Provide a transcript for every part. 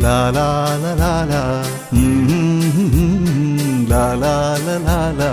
ലാ ലാ ലാ ലാ ലാ ഉം, ലാ ലാ ലാ ലാ ലാ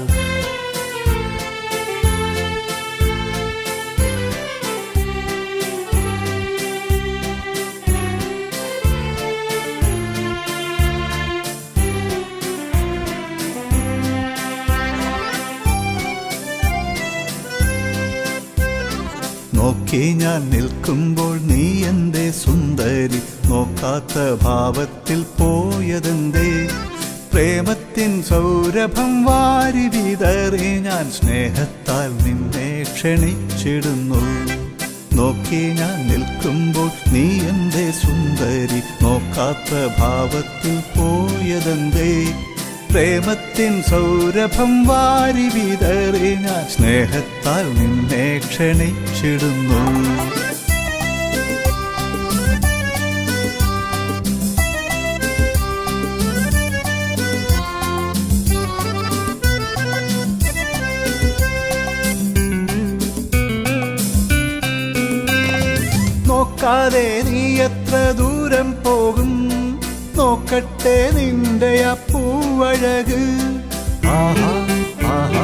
നോക്കി ഞാൻ നിൽക്കുമ്പോൾ നീ എന്റെ സുന്ദരി നോക്കാത്ത ഭാവത്തിൽ പോയതെന്തേ പ്രേമത്തിൻ സൗരഭം വാരി വിതറി ഞാൻ സ്നേഹത്താൽ നിന്നെ ക്ഷണിച്ചിടുന്നു നോക്കി ഞാൻ നിൽക്കുമ്പോൾ നീ എന്റെ സുന്ദരി നോക്കാത്ത ഭാവത്തിൽ പോയതെന്തേ പ്രേമത്തിൻ സൗരഭം വാരി വിതറി ഞാൻ സ്നേഹത്താൽ നിന്നെ ക്ഷണിച്ചിടുന്നു നോക്കാതെ നീ എത്ര ദൂരം പോകും നോക്കട്ടെ നിന്റെ ആ പൂവഴക് ആഹാ ആഹാ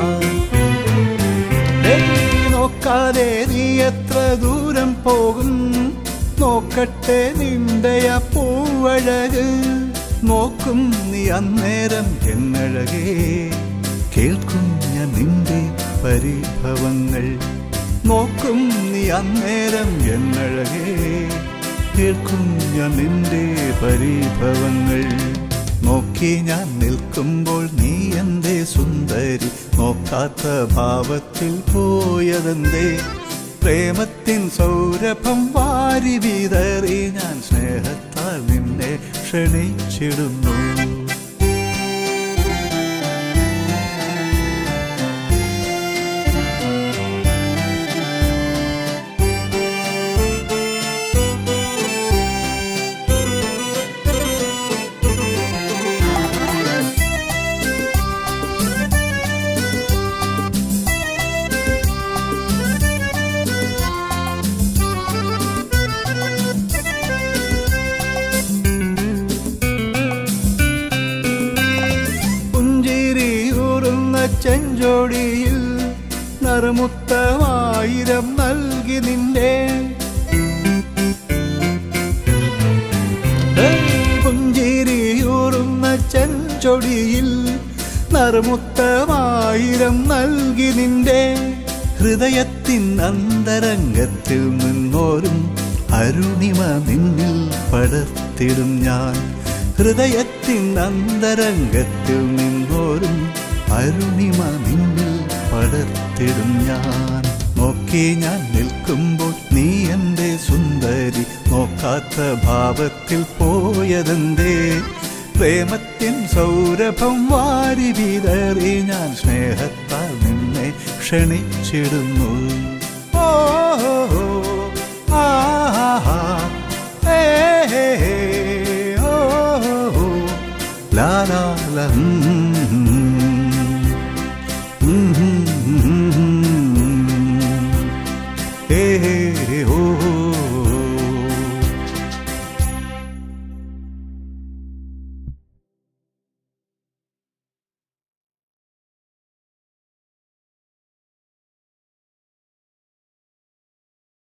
ഏയ് നോക്കാതെ നീ എത്ര ദൂരം പോകും നോക്കട്ടെ നിന്റെ ആ പൂവഴക് നോക്കും നീ അന്നേരം എന്നഴകേ കേൾക്കും ഞാൻ നിന്റെ പരിഭവങ്ങൾ നോക്കും നീ അന്നേരം എന്നഴകേ കേൾക്കും ഞാൻ നിന്റെ പരിഭവങ്ങൾ നോക്കി ഞാൻ നിൽക്കുമ്പോൾ നീ എന്തേ സുന്ദരി നോക്കാത്ത ഭാവത്തിൽ പോയതെന്തേ പ്രേമത്തിൻ സൗരഭം വാരി വിതറി ഞാൻ സ്നേഹത്താൽ നിന്നെ ക്ഷണിച്ചിടുന്നു പുഞ്ചിരിയൂറുന്ന ചെഞ്ചോടിയിൽ നറുമുത്തമായിരം നൽകി നിന്റെ ഏയ് പുഞ്ചിരിയൂറുന്ന ചെഞ്ചൊടിയിൽ നറുമുത്തമായിരം നൽകി നിന്റെ ഹൃദയത്തിൻ അന്തരംഗത്തിൽ നിന്നോരും അരുണിമ നിന്നിൽ പടർത്തിടും ഞാൻ ഹൃദയത്തിൻ അന്തരംഗത്തിൽ നിന്നോരും അരുണിമ നിന്നിൽ പടർത്തിടും ഞാൻ നോക്കി ഞാൻ നിൽക്കുമ്പോൾ നീ എന്റെ സുന്ദരി നോക്കാത്ത ഭാവത്തിൽ പോയതെന്തേ പ്രേമത്തിൻ സൗരഭം വാരി വിതറി ഞാൻ സ്നേഹത്താൽ നിന്നെ ക്ഷണിച്ചിടുന്നു ഓ ആ ഏ ഓ ലാ ലാ ലാ ഉം,